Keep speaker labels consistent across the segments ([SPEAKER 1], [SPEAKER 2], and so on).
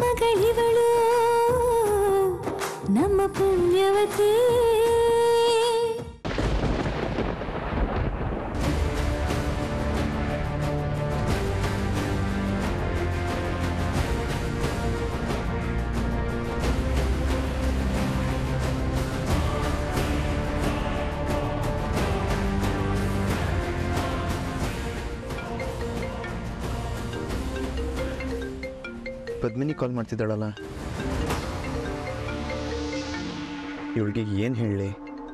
[SPEAKER 1] ಮಗಳಿವಳು ನಮ್ಮ ಪುಣ್ಯವತಿ
[SPEAKER 2] ಪದ್ಮಿನಿ ಕಾಲ್ ಮಾಡ್ತಿದ್ದಾಳಲ್ಲ ಇವಳಿಗೆ ಏನು ಹೇಳಲಿ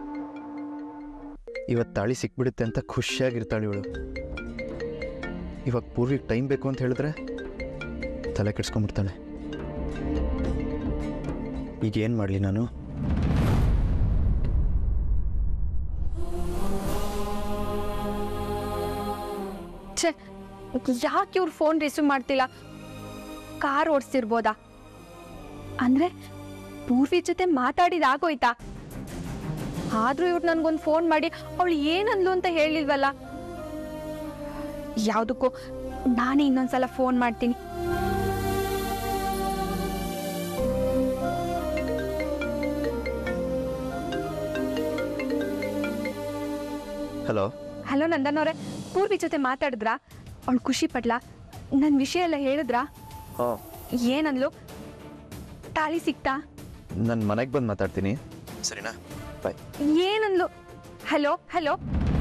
[SPEAKER 2] ಇವತ್ತು ತಾಳಿ ಸಿಕ್ಬಿಡುತ್ತೆ ಅಂತ ಖುಷಿಯಾಗಿರ್ತಾಳೆ ಇವಳು ಇವಾಗ ಪೂರ್ವಿಗೆ ಟೈಮ್ ಬೇಕು ಅಂತ ಹೇಳಿದ್ರೆ ತಲೆ ಕೆಡ್ಸ್ಕೊಂಡ್ಬಿಡ್ತಾಳೆ ಈಗ ಏನು ಮಾಡಲಿ ನಾನು
[SPEAKER 3] ಛೇ ಯಾಕೆ ಇವ್ರು ಫೋನ್ ರಿಸೀವ್ ಮಾಡ್ತಿಲ್ಲ ಕಾರ್ ಓಡಿಸ್ತಿರ್ಬೋದಾ ಅಂದ್ರೆ ಪೂರ್ವಿ ಜೊತೆ ಮಾತಾಡಿದಾಗೋಯ್ತಾ ಆದ್ರೂ ಇವ್ರು ನನ್ಗೊಂದು ಫೋನ್ ಮಾಡಿ ಅವಳು ಏನಂದ್ಲು ಅಂತ ಹೇಳಿಲ್ವಲ್ಲ ಯಾವುದಕ್ಕೂ ನಾನೇ ಇನ್ನೊಂದ್ಸಲ ಫೋನ್ ಮಾಡ್ತೀನಿ
[SPEAKER 2] ಹಲೋ
[SPEAKER 3] ಹಲೋ ನಂದನ್ ಅವರೇ ಪೂರ್ವಿ ಜೊತೆ ಮಾತಾಡಿದ್ರಾ ಅವಳು ಖುಷಿ ಪಡ್ಲಾ ನನ್ನ ವಿಷಯ ಎಲ್ಲ ಹೇಳಿದ್ರಾ
[SPEAKER 2] ಹಾಂ
[SPEAKER 3] ಏನಂದ್ಲು ತಾಳಿ ಸಿಕ್ತಾ
[SPEAKER 2] ನಾನು ಮನೆಗೆ ಬಂದು ಮಾತಾಡ್ತೀನಿ ಸರಿನಾ ಬಾಯ್
[SPEAKER 3] ಏನಂದ್ಲು ಹಲೋ ಹಲೋ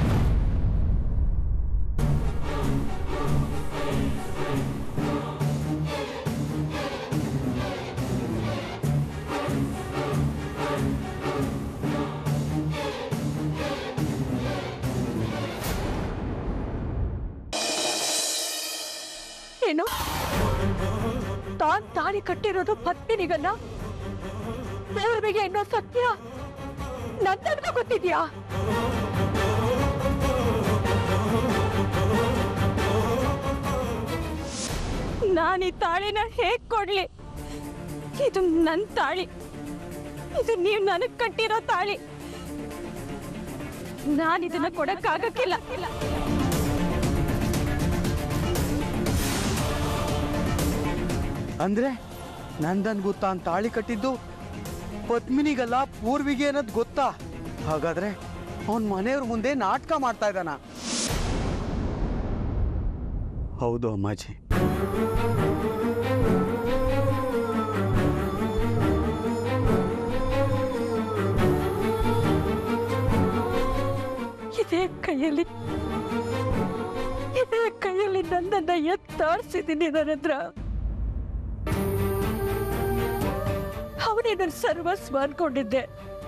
[SPEAKER 4] ಏನು ತಾನ್ ತಾಳಿ ಕಟ್ಟಿರೋದು ಪತ್ನಿನಿಗಲ್ಲ ದೇವರಿಗೆ ಇನ್ನೂ ಸತ್ಯ ನನ್ನಂತ ಗೊತ್ತಿದ್ಯಾ ನಾನು ಈ ತಾಳಿನ ಹೇಗ್ ಕೊಡ್ಲಿ ಇದು ನನ್ ತಾಳಿ ಇದು ನೀವು ನನಗ್ ಕಟ್ಟಿರೋ ತಾಳಿ ನಾನು ಇದನ್ನ ಕೊಡಕ್ಕಾಗಕ್ಕಿಲ್ಲ
[SPEAKER 5] ಅಂದ್ರೆ ನಂದನ್ ಗೊತ್ತಾ ಅಂತ ತಾಳಿ ಕಟ್ಟಿದ್ದು ಪದ್ಮಿನಿಗಲ್ಲ ಪೂರ್ವಿಗೆ ಅನ್ನೋದು ಗೊತ್ತಾ ಹಾಗಾದ್ರೆ ಅವನ್ ಮನೆಯವ್ರ ಮುಂದೆ ನಾಟಕ ಮಾಡ್ತಾ ಇದ್ದಾನ ಹೌದು ಅಮ್ಮಾಜಿ
[SPEAKER 4] ಇದೇ ಕೈಯಲ್ಲಿ ಇದೇ ಕೈಯಲ್ಲಿ ನನ್ನನ್ನ ಎತ್ತಾಡ್ಸಿದ್ದೀನಿ ನರೇಂದ್ರ ಅವನೇ ನನ್ನ ಸರ್ವಸ್ವ ಅನ್ಕೊಂಡಿದ್ದೆ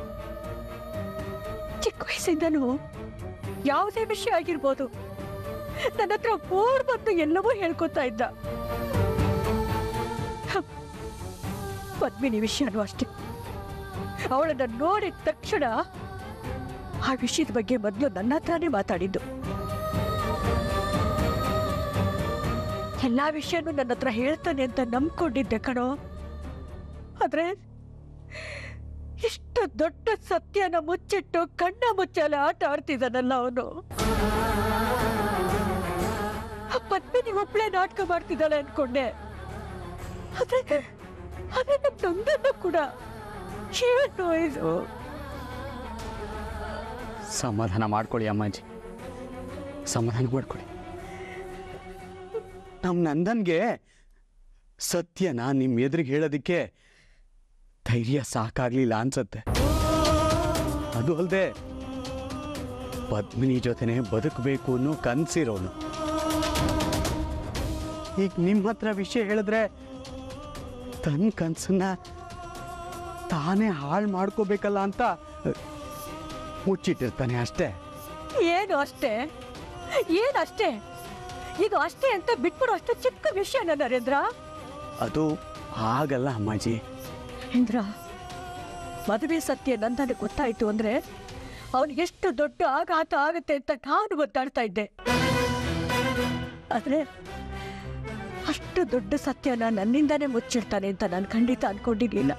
[SPEAKER 4] ಚಿಕ್ಕ ವಯಸ್ಸಿಂದನೂ ಯಾವುದೇ ವಿಷಯ ಆಗಿರ್ಬೋದು ನನ್ನ ಹತ್ರ ಓಡ್ ಬಂದು ಎಲ್ಲವೂ ಹೇಳ್ಕೊತಾ ಇದ್ದ ಹ, ಪದ್ಮಿನಿ ವಿಷಯನೂ ಅಷ್ಟೇ ಅವಳನ್ನ ನೋಡಿದ ತಕ್ಷಣ ಆ ವಿಷಯದ ಬಗ್ಗೆ ಮೊದಲು ನನ್ನ ಹತ್ರನೇ ಮಾತಾಡಿದ್ದು ಎಲ್ಲಾ ವಿಷಯನೂ ನನ್ನ ಹತ್ರ ಹೇಳ್ತಾನೆ ಅಂತ ನಂಬ್ಕೊಂಡಿದ್ದೆ ಕಣೋ ಆದ್ರೆ ಇಷ್ಟು ದೊಡ್ಡ ಸತ್ಯನ ಮುಚ್ಚಿಟ್ಟು ಕಣ್ಣ ಮುಚ್ಚಾಲೆ ಆಟ ಆಡ್ತಿದ್ದಾನಲ್ಲ ಅವನು ಪದ್ಮಿನಿ ಒಬ್ಳೆ ನಾಟಕ ಮಾಡ್ತಿದ್ದಾಳೆ ಅನ್ಕೊಂಡೆ ಆದ್ರೆ ಅದೇ ನಮ್ ನೊಂದನ್ನು ಕೂಡ ಏನು ಇದು
[SPEAKER 5] ಸಮಾಧಾನ ಮಾಡ್ಕೊಳ್ಳಿ ಅಮ್ಮಾಜಿ ಸಮಾಧಾನ ಮಾಡ್ಕೊಳ್ಳಿ ನಮ್ಮ ನಂದನ್ಗೆ ಸತ್ಯನ ನಿಮ್ಮ ಎದುರಿಗೆ ಹೇಳೋದಕ್ಕೆ ಧೈರ್ಯ ಸಾಕಾಗ್ಲಿಲ್ಲ ಅನ್ಸತ್ತೆ ಅದು ಅಲ್ಲದೆ ಪದ್ಮಿನಿ ಜೊತೆನೆ ಬದುಕಬೇಕು ಅನ್ನೋ ಕನ್ಸಿರೋನು ಈಗ ನಿಮ್ಮ ಹತ್ರ ವಿಷಯ ಹೇಳಿದ್ರೆ ತನ್ನ ಕನ್ಸನ್ನ ತಾನೇ ಹಾಳು ಮಾಡ್ಕೋಬೇಕಲ್ಲ ಅಂತ ಮುಚ್ಚಿಟ್ಟಿರ್ತಾನೆ ಅಷ್ಟೇ
[SPEAKER 4] ಏನು ಅಷ್ಟೇ ಏನು ಅಷ್ಟೇ ಇದು ಅಷ್ಟೇ ಅಂತ ಬಿಟ್ಬಿಡು ಅಷ್ಟು ಚಿಕ್ಕ ವಿಷಯನ ನರೇಂದ್ರ
[SPEAKER 5] ಅದು ಆಗಲ್ಲ ಅಮ್ಮಾಜಿ
[SPEAKER 4] ಇಂದ್ರ ಮದುವೆ ಸತ್ಯ ನಂದನಿಗೆ ಗೊತ್ತಾಯ್ತು ಅಂದ್ರೆ ಅವನಿಗೆ ಎಷ್ಟು ದೊಡ್ಡ ಆಘಾತ ಆಗುತ್ತೆ ಅಂತ ನಾನು ಒದ್ದಾಡ್ತಾ ಇದ್ದೆ ಆದ್ರೆ ಅಷ್ಟು ದೊಡ್ಡ ಸತ್ಯನ ನನ್ನಿಂದಾನೇ ಮುಚ್ಚಿಡ್ತಾನೆ ಅಂತ ನಾನು ಖಂಡಿತ ಅನ್ಕೊಂಡಿರ್ಲಿಲ್ಲ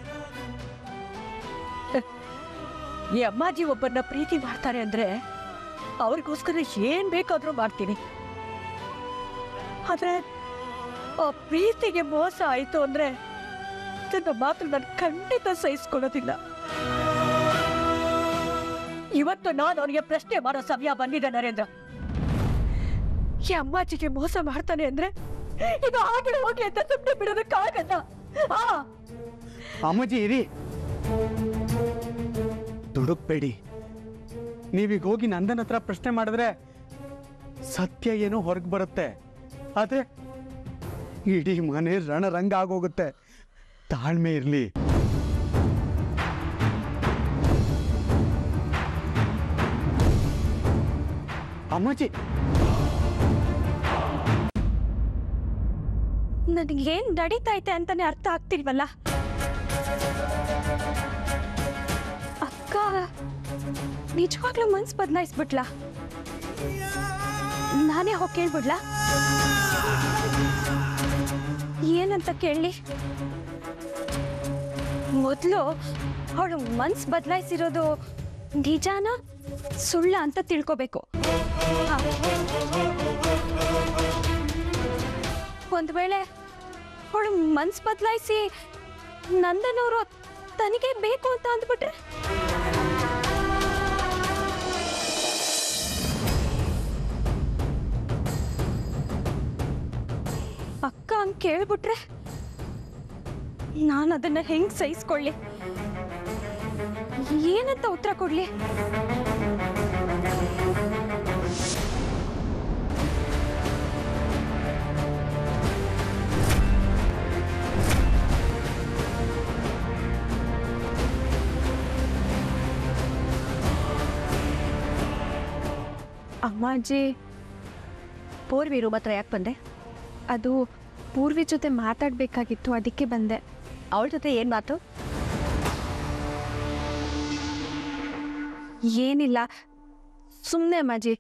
[SPEAKER 4] ಈ ಅಮ್ಮಾಜಿ ಒಬ್ಬರನ್ನ ಪ್ರೀತಿ ಮಾಡ್ತಾರೆ ಅಂದ್ರೆ ಅವ್ರಿಗೋಸ್ಕರ ಏನ್ ಬೇಕಾದ್ರೂ ಮಾಡ್ತೀನಿ ಆದ್ರೆ ಆ ಪ್ರೀತಿಗೆ ಮೋಸ ಆಯ್ತು ಅಂದ್ರೆ ಅದನ್ನ ಮಾತ್ರ ನಾನು ಖಂಡಿತ ಸಹಿಸ್ಕೊಳ್ಳೋದಿಲ್ಲ ಇವತ್ತು ನಾನು ಅವನಿಗೆ ಪ್ರಶ್ನೆ ಮಾಡೋ ಸಮಯ ಬಂದಿದೆ ನರೇಂದ್ರ ಈ ಅಮ್ಮಾಚಿಗೆ ಮೋಸ ಮಾಡ್ತಾನೆ ಅಂದ್ರೆ ಇದು ಆಗಿನ ಹೋಗಿ ಅಂತ ಸುಮ್ಮನೆ ಬಿಡೋದಕ್ಕಾಗಲ್ಲ ಆ
[SPEAKER 5] ಅಮ್ಮಾಜಿ ಇರಿ ದುಡುಕ್ಬೇಡಿ ನೀವೀಗ ಹೋಗಿ ನಂದನ್ ಹತ್ರ ಪ್ರಶ್ನೆ ಮಾಡಿದ್ರೆ ಸತ್ಯ ಏನೋ ಹೊರಗೆ ಬರುತ್ತೆ ಆದ್ರೆ ಇಡೀ ಮನೆ ರಣರಂಗ ಆಗೋಗುತ್ತೆ ತಾಳ್ಮೆ ಇರಲಿ ಅಮ್ಮಾಜಿ
[SPEAKER 3] ನನಗೇನ್ ನಡೀತಾ ಐತೆ ಅಂತಾನೆ ಅರ್ಥ ಆಗ್ತಿಲ್ವಲ್ಲ ಅಕ್ಕ ನಿಜವಾಗ್ಲೂ ಮನ್ಸ್ ಬದಲಾಯಿಸ್ಬಿಟ್ಲಾ ನಾನೇ ಹೋಗಿ ಕೇಳ್ಬಿಡ್ಲಾ ಏನಂತ ಕೇಳಲಿ ಮೊದಲು ಅವಳು ಮನ್ಸ್ ಬದಲಾಯಿಸಿರೋದು ನಿಜಾನ ಸುಳ್ಳ ಅಂತ ತಿಳ್ಕೊಬೇಕು ಹಾ. ಒಂದ್ ವೇಳೆ ಅವಳು ಮನ್ಸ್ ಬದಲಾಯಿಸಿ ನಂದನವರು ತನಿಗೆ ಬೇಕು ಅಂತ ಅಂದ್ಬಿಟ್ರೆ ಅಕ್ಕ ಹಂಗ್ ಕೇಳ್ಬಿಟ್ರೆ ನಾನು ಅದನ್ನ ಹೆಂಗ್ ಸಹಿಸ್ಕೊಳ್ಳಿ ಏನಂತ ಉತ್ತರ ಕೊಡ್ಲಿ ಅಮ್ಮಾಜಿ
[SPEAKER 4] ಪೂರ್ವಿ ರೂಮ್ ಹತ್ರ ಯಾಕೆ ಬಂದೆ
[SPEAKER 3] ಅದು ಪೂರ್ವಿ ಜೊತೆ ಮಾತಾಡ್ಬೇಕಾಗಿತ್ತು ಅದಕ್ಕೆ ಬಂದೆ
[SPEAKER 4] ಅವಳ ಜೊತೆ ಏನ್ ಮಾತು
[SPEAKER 3] ಏನಿಲ್ಲ ಸುಮ್ಮನೆ ಅಮ್ಮಾಜಿ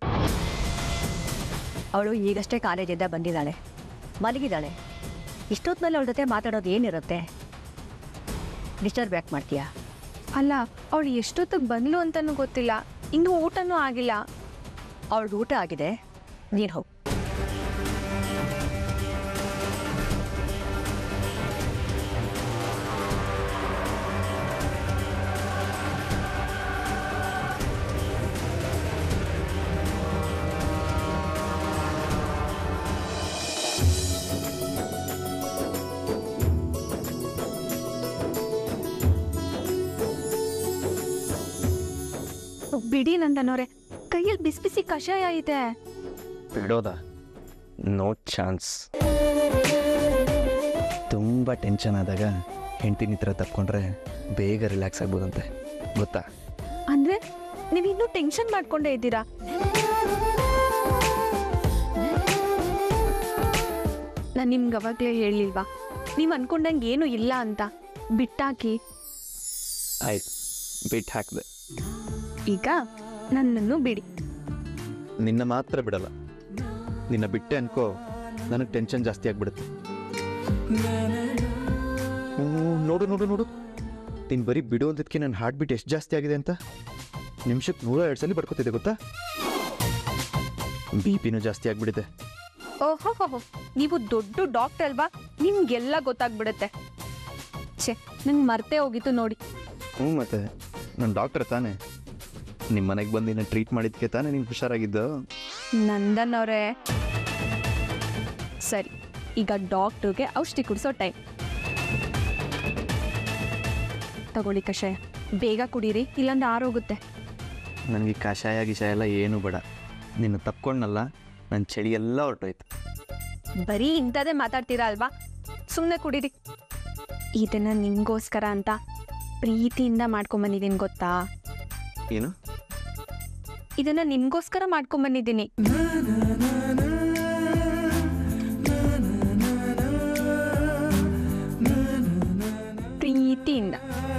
[SPEAKER 4] ಅವಳು ಈಗಷ್ಟೇ ಕಾಲೇಜಿಂದ ಬಂದಿದ್ದಾಳೆ ಮಲಗಿದ್ದಾಳೆ ಇಷ್ಟೊತ್ತಿನಲ್ಲಿ ಅವಳ ಜೊತೆ ಮಾತಾಡೋದು ಏನಿರುತ್ತೆ ಡಿಸ್ಟರ್ಬ್ ಯಾಕೆ ಮಾಡ್ತೀಯಾ
[SPEAKER 3] ಅಲ್ಲ ಅವಳು ಎಷ್ಟೊತ್ತಿಗೆ ಬಂದ್ಲು ಅಂತನೂ ಗೊತ್ತಿಲ್ಲ ಇನ್ನೂ ಊಟನೂ ಆಗಿಲ್ಲ
[SPEAKER 4] ಅವಳದು ಊಟ ಆಗಿದೆ ನೀನು ಹೋಗು
[SPEAKER 3] ಬಿಡಿ ನಂದನವ್ರೆ ಕೈಯಲ್ಲಿ ಬಿಸಿ ಬಿಸಿ ಕಷಾಯ ಇದೆ
[SPEAKER 2] ಬಿಡೋದ ನೋ ಚಾನ್ಸ್ ತುಂಬ ಟೆನ್ಷನ್ ಆದಾಗ ಹೆಂಡತಿನ ಹತ್ರ ತಪ್ಕೊಂಡ್ರೆ ಬೇಗ ರಿಲ್ಯಾಕ್ಸ್ ಆಗ್ಬೋದಂತೆ ಗೊತ್ತಾ
[SPEAKER 3] ಅಂದ್ರೆ ನೀವು ಇನ್ನೂ ಟೆನ್ಷನ್ ಮಾಡ್ಕೊಂಡೇ ಇದ್ದೀರಾ ನಾನು ನಿಮ್ಗೆ ಅವಾಗಲೇ ಹೇಳಿಲ್ವಾ ನೀವು ಅನ್ಕೊಂಡಂಗೆ ಏನೂ ಇಲ್ಲ ಅಂತ ಬಿಟ್ಟಾಕಿ
[SPEAKER 2] ಆಯ್ತು ಬಿಟ್ಟು ಹಾಕಿದೆ
[SPEAKER 3] ಈಗ ನನ್ನನ್ನು ಬಿಡಿ
[SPEAKER 2] ನಿನ್ನ ಮಾತ್ರ ಬಿಡಲ್ಲ ನಿನ್ನ ಬಿಟ್ಟೆ ಅನ್ಕೋ ನನಗೆ ಟೆನ್ಷನ್ ಜಾಸ್ತಿ ಆಗ್ಬಿಡುತ್ತೆ ಹ್ಮ್, ನೋಡು ನೋಡು ನೋಡು ನೀನು ಬರೀ ಬಿಡು ಅಂದದಕ್ಕೆ ನನ್ನ ಹಾರ್ಟ್ ಬೀಟ್ ಎಷ್ಟು ಜಾಸ್ತಿ ಆಗಿದೆ ಅಂತ ನಿಮಿಷಕ್ಕೆ ನೂರ ಎರಡು ಸಲ ಬಡ್ಕೋತಿದೆ ಗೊತ್ತಾ ಬಿ ಪಿನೂ ಜಾಸ್ತಿ ಆಗ್ಬಿಟ್ಟಿದೆ
[SPEAKER 3] ಓಹೋ ನೀವು ದೊಡ್ಡ ಡಾಕ್ಟರ್ ಅಲ್ವಾ ನಿಮ್ಗೆಲ್ಲ ಗೊತ್ತಾಗ್ಬಿಡುತ್ತೆ ಛೇ ನಂಗೆ ಮರ್ತೇ ಹೋಗಿತ್ತು ನೋಡಿ
[SPEAKER 2] ಹ್ಞೂ ಮತ್ತೆ ನಾನು ಡಾಕ್ಟರ್ ತಾನೇ ನಿಮ್ಮ ಮನೆಗೆ ಬಂದು ನಿನ್ನ ಟ್ರೀಟ್ ಮಾಡಿದ್ಕೆ ತಾನೇ ನೀನು ಹುಷಾರಾಗಿದ್ದು
[SPEAKER 3] ನಂದನ್ ಅವರೇ ಸರಿ ಈಗ ಡಾಕ್ಟ್ರಿಗೆ ಔಷಧಿ ಕುಡಿಸೋ ಟೈಮ್ ತಗೊಳ್ಳಿ ಕಷಾಯ ಬೇಗ ಕುಡೀರಿ ಇಲ್ಲಾಂದ್ರೆ ಆರೋಗುತ್ತೆ
[SPEAKER 2] ನನಗೆ ಕಷಾಯ ಗಿಷಾಯ ಎಲ್ಲ ಏನೂ ಬೇಡ ನಿನ್ನ ತಪ್ಕೊಂಡಲ್ಲ ನನ್ನ ಚಳಿ ಎಲ್ಲ ಹೊರಟೋಯ್ತು
[SPEAKER 3] ಬರೀ ಇಂಥದೇ ಮಾತಾಡ್ತೀರಾ ಅಲ್ವಾ ಸುಮ್ಮನೆ ಕುಡೀರಿ ಇದನ್ನ ನಿಮ್ಗೋಸ್ಕರ ಅಂತ ಪ್ರೀತಿಯಿಂದ ಮಾಡ್ಕೊಂಬಂದಿದ್ದೀನಿ ಗೊತ್ತಾ
[SPEAKER 2] ಏನು
[SPEAKER 3] ಇದನ್ನ ನಿಮ್ಗೋಸ್ಕರ ಮಾಡ್ಕೊಂಬಂದಿದ್ದೀನಿ ಪ್ರೀತಿಯಿಂದ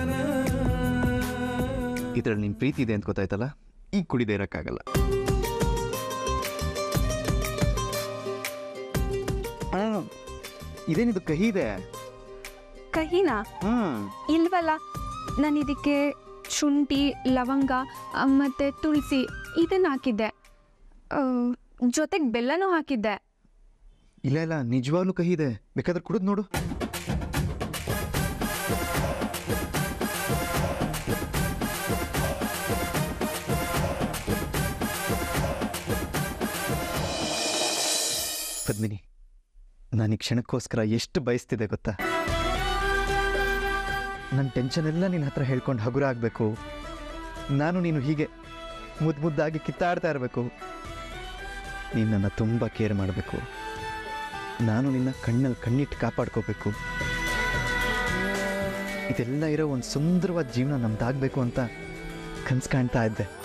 [SPEAKER 2] ಇದ್ರಲ್ಲಿ ನಿನ್ನ ಪ್ರೀತಿ ಇದೆ ಅಂತ ಗೊತ್ತಾಯ್ತಲ್ಲ ಈಗ ಕುಡಿದೇ ಇರೋಕ್ಕಾಗಲ್ಲ ಆ, ಇದೇನಿದು ಕಹಿ ಇದೆ
[SPEAKER 3] ಕಹಿನಾ
[SPEAKER 2] ಹ್ಮ್
[SPEAKER 3] ಇಲ್ವಲ್ಲ ನಾನು ಇದಕ್ಕೆ ಶುಂಠಿ ಲವಂಗ ಆ, ಮತ್ತೆ ತುಳಸಿ ಇದನ್ನ ಹಾಕಿದ್ದೆ ಜೊತೆಗೆ ಬೆಲ್ಲನೂ ಹಾಕಿದ್ದೆ
[SPEAKER 2] ಇಲ್ಲ ಇಲ್ಲ ನಿಜವಾಗ್ಲೂ ಕಹಿ ಇದೆ ಬೇಕಾದ್ರೆ ಕುಡಿದು ನೋಡು ಪದ್ಮಿನಿ ನಾನು ಈ ಕ್ಷಣಕ್ಕೋಸ್ಕರ ಎಷ್ಟು ಬಯಸ್ತಿದೆ ಗೊತ್ತಾ ನನ್ನ ಟೆನ್ಷನ್ ಎಲ್ಲ ನಿನ್ನ ಹತ್ರ ಹೇಳ್ಕೊಂಡು ಹಗುರ ಆಗಬೇಕು ನಾನು ನೀನು ಹೀಗೆ ಮುದ್ದು ಮುದ್ದಾಗಿ ಕಿತ್ತಾಡ್ತಾ ಇರಬೇಕು ನೀನು ನನ್ನ ತುಂಬ ಕೇರ್ ಮಾಡಬೇಕು ನಾನು ನಿನ್ನ ಕಣ್ಣಲ್ಲಿ ಕಣ್ಣಿಟ್ಟು ಕಾಪಾಡ್ಕೋಬೇಕು ಇದೆಲ್ಲ ಇರೋ ಒಂದು ಸುಂದರವಾದ ಜೀವನ ನಮ್ದಾಗಬೇಕು ಅಂತ ಕನ್ಸು ಕಾಣ್ತಾ ಇದ್ದೆ